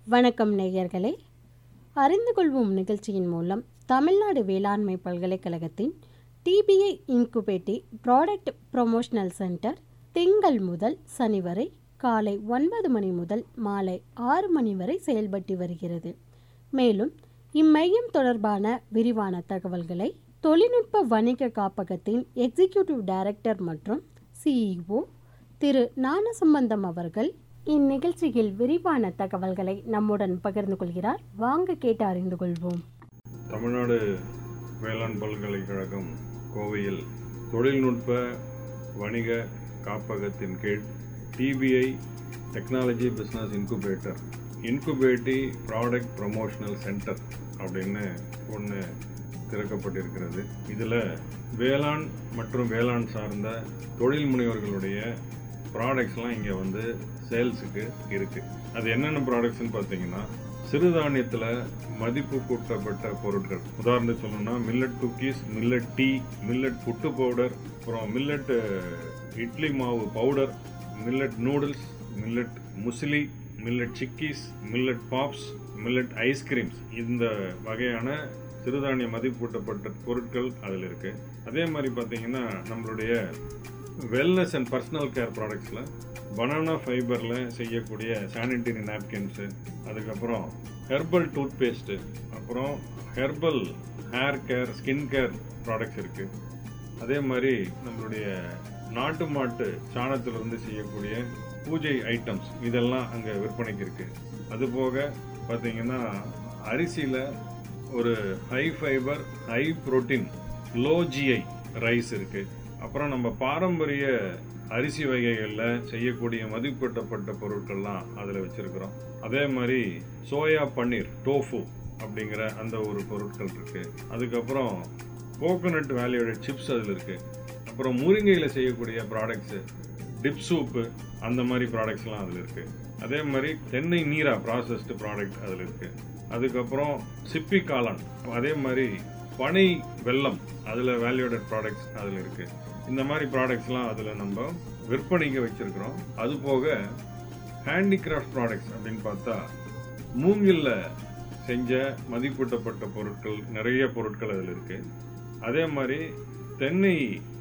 வணக்கம் நேயர்களே அறிந்து கொள்வோம் நிகழ்ச்சியின் மூலம் தமிழ்நாடு வேளாண்மை பல்கலைக்கழகத்தின் TBI incubatee product promotional centre திங்கள் முதல் சனி வரை காலை ஒன்பது மணி முதல் மாலை ஆறு மணி வரை செயல்பட்டு வருகிறது மேலும் இம்மையம் தொடர்பான விரிவான தகவல்களை தொழில்நுட்ப வணிக காப்பகத்தின் எக்ஸிகியூட்டிவ் டைரக்டர் மற்றும் சிஇஓ திரு ஞானசம்பந்தம் அவர்கள் இந்நிகழ்ச்சியில் விரிவான தகவல்களை நம்முடன் பகிர்ந்து கொள்கிறார் வாங்க கேட்டு அறிந்து கொள்வோம் தமிழ்நாடு வேளாண் பல்கலைக்கழகம் கோவையில் தொழில்நுட்ப வணிக காப்பகத்தின் கீழ் TBI technology business incubator incubatee product promotional centre அப்படின்னு ஒன்று திறக்கப்பட்டிருக்கிறது இதில் வேளாண் மற்றும் வேளாண் சார்ந்த தொழில் முனைவர்களுடைய ப்ராடக்ட்ஸ்லாம் இங்கே வந்து சேல்ஸுக்கு இருக்குது அது என்னென்ன ப்ராடக்ட்ஸ்னு பார்த்தீங்கன்னா சிறுதானியத்தில் மதிப்பு கூட்டப்பட்ட பொருட்கள் உதாரணத்துக்கு சொல்லணும்னா millet cookies millet tea millet puttu powder அப்புறம் மில்லட் இட்லி மாவு powder millet noodles millet muesli millet chikkis millet pops millet ice creams இந்த வகையான சிறுதானிய மதிப்பூட்டப்பட்ட பொருட்கள் அதில் இருக்குது அதே மாதிரி பார்த்தீங்கன்னா நம்மளுடைய வெல்னஸ் அண்ட் பர்சனல் கேர் ப்ராடக்ட்ஸில் பனானா ஃபைபரில் செய்யக்கூடிய சானிட்டரி நாப்கின்ஸு அதுக்கப்புறம் ஹெர்பல் டூத் பேஸ்ட்டு அப்புறம் herbal hair care skin care products இருக்குது அதே மாதிரி நம்மளுடைய நாட்டு மாட்டு சாணத்திலிருந்து செய்யக்கூடிய பூஜை ஐட்டம்ஸ் இதெல்லாம் அங்கே விற்பனைக்கு இருக்குது அதுபோக பார்த்தீங்கன்னா அரிசியில் ஒரு high fibre high protein low GI rice இருக்குது அப்புறம் நம்ம பாரம்பரிய அரிசி வகைகளில் செய்யக்கூடிய மதிப்பிடப்பட்ட பொருட்கள்லாம் அதில் வச்சுருக்கிறோம் அதே மாதிரி சோயா பன்னீர் டோஃபு அப்படிங்கிற அந்த ஒரு பொருட்கள் இருக்குது அதுக்கப்புறம் கோகோனட் வேல்யூட சிப்ஸ் அதில் இருக்குது அப்புறம் முருங்கையில் செய்யக்கூடிய ப்ராடக்ட்ஸு டிப் சூப்பு அந்த மாதிரி ப்ராடக்ட்ஸ்லாம் அதில் இருக்குது அதே மாதிரி தென்னை நீரா ப்ராசஸ்டு ப்ராடக்ட் அதில் இருக்குது அதுக்கப்புறம் சிப்பி காளான் அதே மாதிரி பனை வெல்லம் அதில் வேல்யூடட் ப்ராடக்ட்ஸ் அதில் இருக்குது இந்த மாதிரி ப்ராடக்ட்ஸ்லாம் அதில் நம்ம விற்பனைக்கு வச்சுருக்கிறோம் அது போக ஹேண்டிகிராஃப்ட் ப்ராடக்ட்ஸ் அப்படின்னு பார்த்தா மூங்கில்ல செஞ்ச மதிப்பூட்டப்பட்ட பொருட்கள் நிறைய பொருட்கள் அதில் இருக்குது அதே மாதிரி தென்னை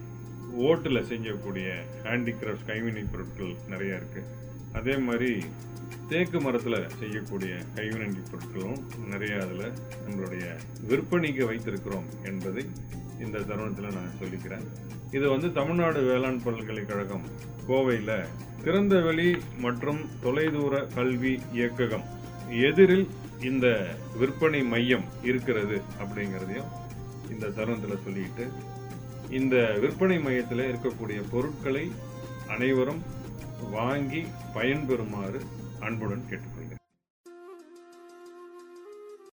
ஓட்டில் செய்யக்கூடிய ஹேண்டிகிராஃப்ட் கைவினை பொருட்கள் நிறைய இருக்குது அதே மாதிரி தேக்கு மரத்தில் செய்யக்கூடிய கைவினை பொருட்களும் நிறைய அதில் நம்மளுடைய விற்பனைக்கு வைத்திருக்கிறோம் என்பதை இந்த தருணத்தில் நான் சொல்லிக்கிறேன் இது வந்து தமிழ்நாடு வேளாண் பல்கலைக்கழகம் கோவையில் திறந்தவெளி மற்றும் தொலைதூர கல்வி இயக்ககம் எதிரில் இந்த விற்பனை மையம் இருக்கிறது அப்படிங்கிறதையும் இந்த தருணத்தில் சொல்லிட்டு இந்த விற்பனை மையத்தில் இருக்கக்கூடிய பொருட்களை அனைவரும் வாங்கி பயன்பெறுமாறு அன்புடன் கேட்டுக்கொள்கிறேன்